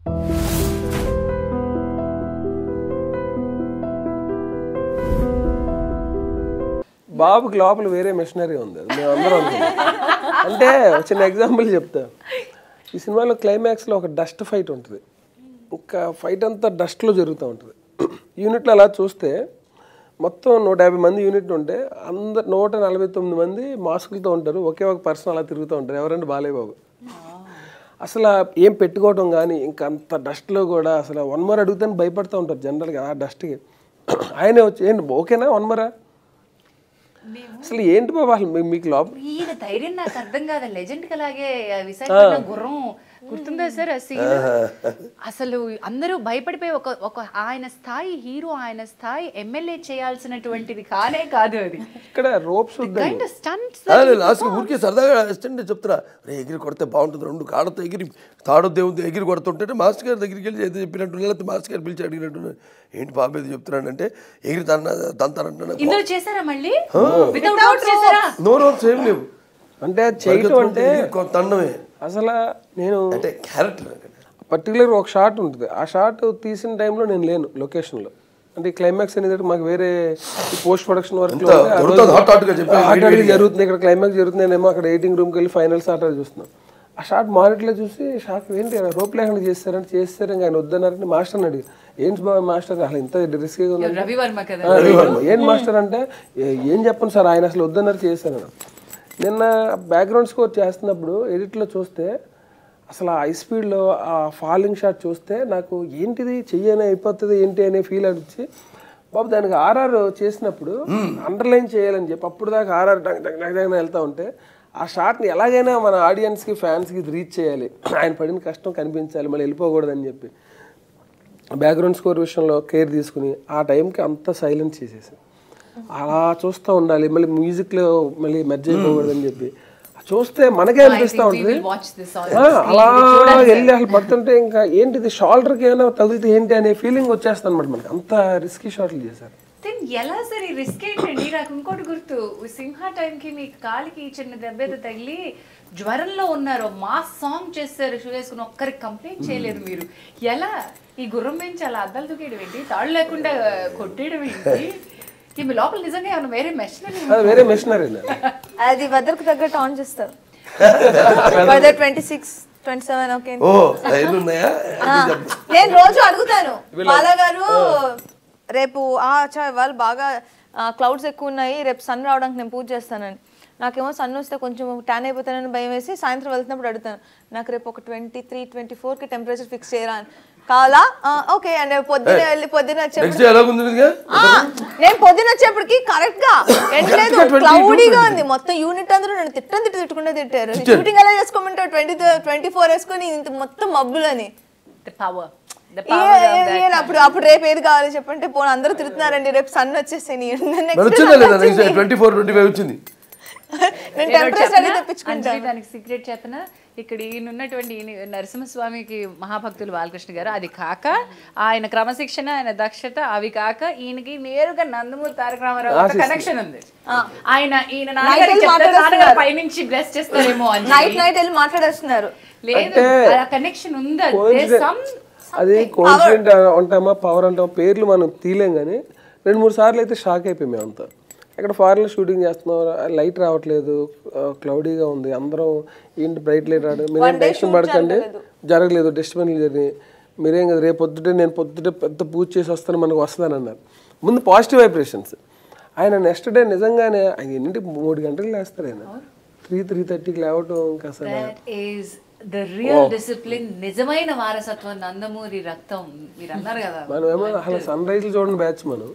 బాబుకి లోపల వేరే మిషనరీ ఉంది అది మేము అందరం అనుకున్నాం అంటే ఒక చిన్న ఎగ్జాంపుల్ చెప్తా ఈ సినిమాలో క్లైమాక్స్లో ఒక డస్ట్ ఫైట్ ఉంటుంది ఇంకా ఫైట్ అంతా డస్ట్లో జరుగుతూ ఉంటుంది యూనిట్లో అలా చూస్తే మొత్తం నూట యాభై మంది యూనిట్ ఉంటే అందరు నూట నలభై తొమ్మిది మంది మాస్కులతో ఉంటారు ఒకే ఒక పర్సన్ అలా తిరుగుతూ ఉంటారు ఎవరంటే బాలయ్య బాబు అసలు ఏం పెట్టుకోవడం కానీ ఇంకా అంత డస్ట్లో కూడా అసలు వన్ మోర్ అడుగుతాను భయపడుతూ ఉంటారు జనరల్గా ఆ డస్ట్కి ఆయనే వచ్చి ఏంటి ఓకేనా వన్ మోరా అసలు ఏంటి బాబా అసలు మీ- మీకు లోపల ఈయన ధైర్యం నాకు అర్థం కాదు లెజెండ్ అలాగే విశాఖపట్నం గుర్రం గుర్తుందా సార్ ఆ సీన్ అసలు అందరూ భయపడిపోయి ఒక ఒక ఆయన స్థాయి హీరో ఆయన స్థాయి ఎమ్మెల్యే చేయాల్సినటువంటిది కానే కాదు అది ఇక్కడ రోప్స్ కైండ్ స్టంట్స్ లాస్ట్ ఊరికే సరదాగా అసిస్టెంట్ చెప్తున్నా రే ఎగిరి కొడితే బాగుంటుంది రెండు కాళ్ళతో ఎగిరి తాడో దేవుడు ఎగిరి కొడుతుంటే మాస్టర్ గారి దగ్గరికి వెళ్ళి ఏదో చెప్పినట్టు లేకపోతే మాస్టర్ గారు పిలిచి అడిగినట్టు ఏంటి బాబు ఏదో చెప్తున్నాడంటే ఎగిరి తన తంతానంటున్నాడు ఇందులో చేశారా మళ్ళీ వితౌట్ చేశారా నో రోప్స్ ఏం లేవు అంటే అది చేయటం అంటే ఎగిరి తన్నమే అసలు నేను అంటే క్యారెక్టర్ పర్టికులర్ ఒక షాట్ ఉంటుంది ఆ షాట్ తీసిన టైంలో నేను లేను లొకేషన్లో అంటే క్లైమాక్స్ అనేది మాకు వేరే పోస్ట్ ప్రొడక్షన్ వర్క్ జరుగుతుంది హాట్ హాట్గా చెప్పి జరుగుతుంది ఇక్కడ క్లైమాక్స్ జరుగుతుంది నేనేమో అక్కడ ఎయిటింగ్ రూమ్కి వెళ్ళి ఫైనల్ షాట్ అది చూస్తున్నాం ఆ షాట్ మానిట్లో చూసి షాక్ ఏంటి రోప్ లేకుండా చేస్తారంటే చేస్తారు ఇంకా ఆయన వద్దన్నారని మాస్టర్ని అడిగి ఏంటి బాబు మాస్టర్ అసలు ఇంత రిస్కీగా ఉంది రవివర్మ కదా ఆ, రవివర్మ. ఏం మాస్టర్ అంటే "ఏ- ఏం చెప్పను సార్ ఆయన అసలు వద్దన్నారు చేశాను నిన్న బ్యాక్గ్రౌండ్ స్కోర్ చేస్తున్నప్పుడు ఎడిట్లో చూస్తే అసలు ఆ హై స్పీడ్లో ఆ ఫాలింగ్ షాట్ చూస్తే నాకు ఏంటిది చెయ్యని అయిపోతుంది ఏంటి అనే ఫీల్ అనిపించి బాబు దానికి ఆర్ఆర్ చేసినప్పుడు అండర్లైన్ చేయాలని చెప్పి అప్పుడు దాకా ఆర్ఆర్ డగ్ డగ్ డగ్ డగ్ అని వెళ్తా ఉంటే ఆ షాట్ని ఎలాగైనా మన ఆడియన్స్కి ఫ్యాన్స్కి రీచ్ చేయాలి ఆయన పడిన కష్టం కనిపించాలి మళ్ళీ వెళ్ళిపోకూడదని చెప్పి బ్యాక్గ్రౌండ్ స్కోర్ విషయంలో కేర్ తీసుకుని ఆ టైంకి అంతా సైలెంట్ చేసేసి అలా చూస్తూ ఉండాలి మళ్ళీ మ్యూజిక్లో మళ్ళీ మెర్జ్ అయిపోకూడదని చెప్పి చూస్తే మనకే అనిపిస్తూ ఉంటుంది వాచ్ దిస్ ఆ, అలా వెళ్ళి అసలు పడుతుంటే ఇంకా ఏంటిది షోల్డర్కి ఏమైనా తగిలితే ఏంటి అనే ఫీలింగ్ వచ్చేస్తుంది అనమాట మనకి అంత రిస్కీ షాట్లు చేశారు దెన్ ఎలా సరే ఈ రిస్క్ ఏంటండి నాకు ఇంకోటి గుర్తు సింహ టైంకి మీ కాలికి చిన్న దెబ్బ ఏదో తగిలి జ్వరంలో ఉన్నారు మా సాంగ్ చేస్తారు షూ వేసుకుని ఒక్కరికి కంప్లైంట్ చేయలేదు మీరు ఎలా ఈ గుర్రం పెంచి అలా అద్దాలు దూకేయడం ఏంటి తాళ్ళు లేకుండా కొట్టేయడం ఏంటి ఈ మీ లోపల నిజంగా ఏమైనా వేరే మెషినరీ అది వేరే మెషినరీ అది వెదర్కి తగ్గట్టు ఆన్ చేస్తారు weather twenty six twenty seven okay ఓ ఎన్ని ఉన్నాయా నేను రోజు అడుగుతాను బాలా గారు రేపు ఆ చా వాళ్ళు బాగా క్లౌడ్స్ ఎక్కువ ఉన్నాయి రేపు సన్ రావడానికి నేను పూజ చేస్తానని నాకేమో సన్ వస్తే కొంచెం ట్యాన్ అయిపోతానని భయం వేసి సాయంత్రం వెళ్తున్నప్పుడు అడుగుతాను నాకు రేపు ఒక ట్వంటీ త్రీ ట్వంటీ ఫోర్కి టెంపరేచర్ ఫిక్స్ చేయరా అని కావాలా ఓకే అండ్ పొద్దున వెళ్ళి పొద్దున వచ్చే నెక్స్ట్ డే ఎలా ఉంది ఇదిగా? ఆ, నేను పొద్దున వచ్చేప్పటికి కరెక్ట్ గా ఎండలేదు క్లౌడీగా ఉంది మొత్తం యూనిట్ అందరూ నన్ను తిట్టని తిట్టు తిట్టుకుంటే తిట్టారు షూటింగ్ ఎలా చేసుకోమంటావు ట్వంటీ ట్వంటీ ఫోర్ వేసుకొని ఇంత మొత్తం మబ్బులని ద పవర్ ద ఏ- ఏ- ఏ- అప్పుడు అప్పుడు రేపు ఏది కావాలి చెప్పంటే పోనీ అందరూ తిరుగుతున్నారండి రేపు సన్ వచ్చేసాయి మరి వచ్చిందా లేదా next twenty four twenty five వచ్చింది నేను టెంపరేచర్ అడిగి తెప్పించుకుంటాను అంజలి దానికి సీక్రెట్ చెప్పనా ఇక్కడ ఈయన ఉన్నటువంటి ఈయన నరసింహస్వామికి మహాభక్తులు బాలకృష్ణ గారు అది కాక ఆయన క్రమశిక్షణ ఆయన దక్షత అవి కాక ఈయనకి నేరుగా నందమూరి తారక రామారావు కనెక్షన్ ఉంది ఆయన ఈయన నాన్నగారికి వెళ్ళి చెప్తే మాట్లాడేస్తున్నారు. నాన్నగారు పైనుంచి బ్లెస్ చేస్తారేమో అని నైట్ నైట్ వెళ్ళి మాట్లాడేస్తున్నారు లేదు ఆ కనెక్షన్ ఉంది There's some అది కోన్సిడెంట్ అంటామా పవర్ అంటామా పేర్లు మనం తీలేం కానీ రెండు మూడు సార్లు అయితే షాక్ అయిపోయాం మేమంతా ఇక్కడ ఫారెన్లో షూటింగ్ చేస్తున్నాం లైట్ రావట్లేదు క్లౌడీగా ఉంది అందరం ఏంటి బ్రైట్ లైట్ రాడు మీరేం టెన్షన్ పడకండి జరగలేదు డిస్టర్బెన్స్ జరిగినాయి మీరేం కదా రేపు పొద్దుటే నేను పొద్దుటే పెద్ద పూజ చేసి వస్తాను మనకు వస్తుందని అన్నారు ముందు పాజిటివ్ వైబ్రేషన్స్ ఆయన నెక్స్ట్ డే నిజంగానే ఆయన ఎన్నింటి మూడు గంటలకు లేస్తారు ఆయన త్రీ త్రీ థర్టీకి లేవటం ఇంకా అసలు that is the real discipline నిజమైన వారసత్వం నందమూరి రక్తం మీరు అన్నారు కదా మనం ఏమో అసలు సన్ రైజ్ చూడండి బ్యాచ్ మనం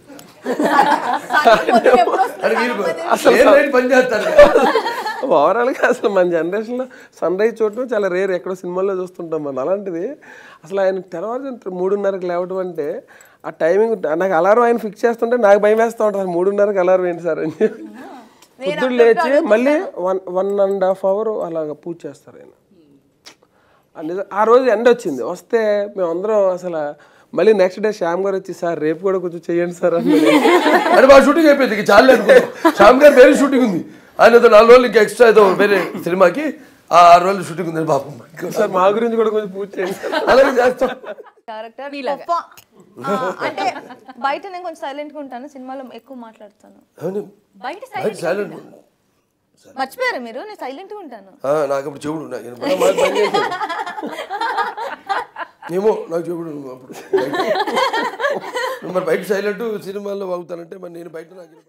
పొద్దున ఎప్పుడు వస్తుంది? అరే వీళ్ళు ఏ లైట్ పని చేస్తారు ఓవరాల్గా అసలు మన జనరేషన్లో సన్ రైజ్ చూడటం చాలా రేర్ ఎక్కడో సినిమాల్లో చూస్తుంటాం మనం అలాంటిది అసలు ఆయన తెల్లవారు మూడున్నరకు లేవటం అంటే ఆ టైమింగ్ నాకు అలారం ఆయన ఫిక్స్ చేస్తుంటే నాకు భయం వేస్తూ ఉంటుంది "అసలు మూడున్నరకు అలారం ఏంటి సార్ అని చెప్పి పొద్దున్న లేచి మళ్ళీ one one and half hour అలాగ పూజ చేస్తారు ఆయన ఆ నిజం- ఆ రోజు ఎండ వచ్చింది వస్తే మేమందరం అసలు మళ్ళీ నెక్స్ట్ డే శ్యామ్ గారు వచ్చి సార్ రేపు కూడా కొంచెం చేయండి సార్ అన్నారు అంటే మా షూటింగ్ అయిపోయింది ఇక చాలు అనుకున్నాం శ్యామ్ గారు వేరే షూటింగ్ ఉంది ఆయన ఏదో నాలుగు రోజులు ఇంకా ఎక్స్ట్రా ఏదో వేరే సినిమాకి ఆ ఆరు రోజులు షూటింగ్ ఉంది పాపం సార్ మా గురించి కూడా కొంచెం పూజ చేయండి సార్. అలాగే చేస్తాం క్యారెక్టర్ అంటే బయట నేను కొంచెం సైలెంట్ గా ఉంటాను సినిమాలో ఎక్కువ మాట్లాడతాను అవును బయట బయట సైలెంట్ మర్చిపోయారు మీరు నేను సైలెంట్ గా ఉంటాను నాకు అప్పుడు చెవుడు నాకు వినపడదు. ఏమో నాకు చెవుడు అప్పుడు బయట. మరి బయట సైలెంట్ సినిమాల్లో వాగుతానంటే మరి నేను బయట నాకు వినపడదు.